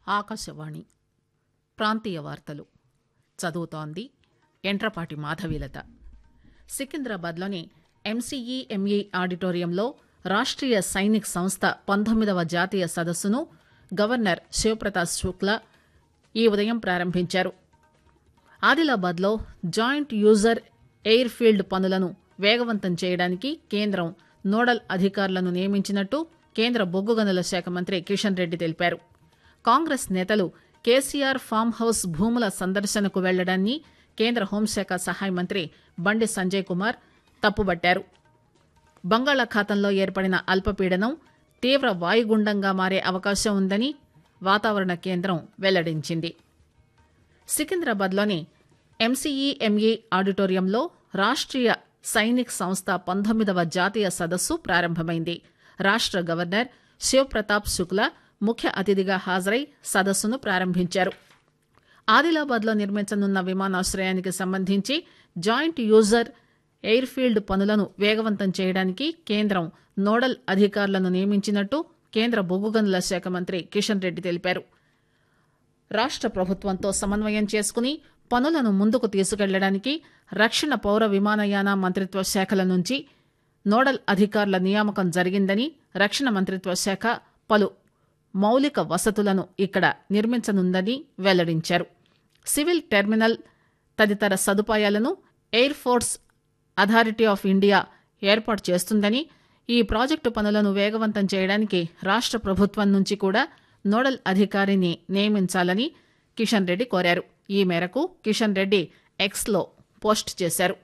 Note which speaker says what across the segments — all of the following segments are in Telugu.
Speaker 1: ఆకాశవాణి ప్రాంతీయ వార్తలు చదువుతోంది ఎంట్రపాటి మాధవీలత సికింద్రాబాద్లోని ఎంసీఈ ఎంఈ ఆడిటోరియంలో రాష్ట్రీయ సైనిక్ సంస్థ పంతొమ్మిదవ జాతీయ సదస్సును గవర్నర్ శివప్రతాప్ శుక్లా ఈ ఉదయం ప్రారంభించారు ఆదిలాబాద్లో జాయింట్ యూజర్ ఎయిర్ ఫీల్డ్ పనులను వేగవంతం చేయడానికి కేంద్రం నోడల్ అధికారులను నియమించినట్టు కేంద్ర బొగ్గు గనుల శాఖ మంత్రి కిషన్ రెడ్డి తెలిపారు కాంగ్రెస్ నేతలు కేసీఆర్ ఫామ్ హౌస్ భూముల సందర్శనకు వెళ్లడాన్ని కేంద్ర హోంశాఖ సహాయ మంత్రి బండి సంజయ్ కుమార్ తప్పుబట్టారు బంగాళాఖాతంలో ఏర్పడిన అల్పపీడనం తీవ్ర వాయుగుండంగా మారే అవకాశం ఉందని వాతావరణ కేంద్రం వెల్లడించింది సికింద్రాబాద్లోని ఎంసీఈ ఎంఈ ఆడిటోరియంలో రాష్ట్రీయ సైనిక్ సంస్థ పంతొమ్మిదవ జాతీయ సదస్సు ప్రారంభమైంది రాష్ట్ర గవర్నర్ శివప్రతాప్ శుక్లా ముఖ్య అతిథిగా హాజరై సదస్సును ప్రారంభించారు ఆదిలాబాద్లో నిర్మించనున్న విమానాశ్రయానికి సంబంధించి జాయింట్ యూజర్ ఎయిర్ ఫీల్డ్ పనులను వేగవంతం చేయడానికి కేంద్రం నోడల్ అధికారులను నియమించినట్టు కేంద్ర బొగ్గు గనుల శాఖ మంత్రి కిషన్ రెడ్డి తెలిపారు రాష్ట్ర ప్రభుత్వంతో సమన్వయం చేసుకుని పనులను ముందుకు తీసుకెళ్లడానికి రక్షణ పౌర విమానయాన మంత్రిత్వ శాఖల నుంచి నోడల్ అధికారుల నియామకం జరిగిందని రక్షణ మంత్రిత్వ శాఖ పలు మౌలిక వసతులను ఇక్కడ నిర్మించనుందని వెల్లడించారు సివిల్ టెర్మినల్ తదితర సదుపాయాలను air force authority of India ఏర్పాటు చేస్తుందని ఈ ప్రాజెక్టు పనులను వేగవంతం చేయడానికి రాష్ట్ర ప్రభుత్వం నుంచి కూడా నోడల్ అధికారిని నియమించాలని కిషన్ రెడ్డి కోరారు ఈ మేరకు కిషన్ రెడ్డి ఎక్స్లో పోస్ట్ చేశారు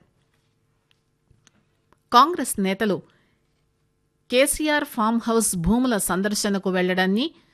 Speaker 1: కాంగ్రెస్ నేతలు కేసీఆర్ ఫామ్ హౌస్ భూముల సందర్శనకు వెళ్లడాన్ని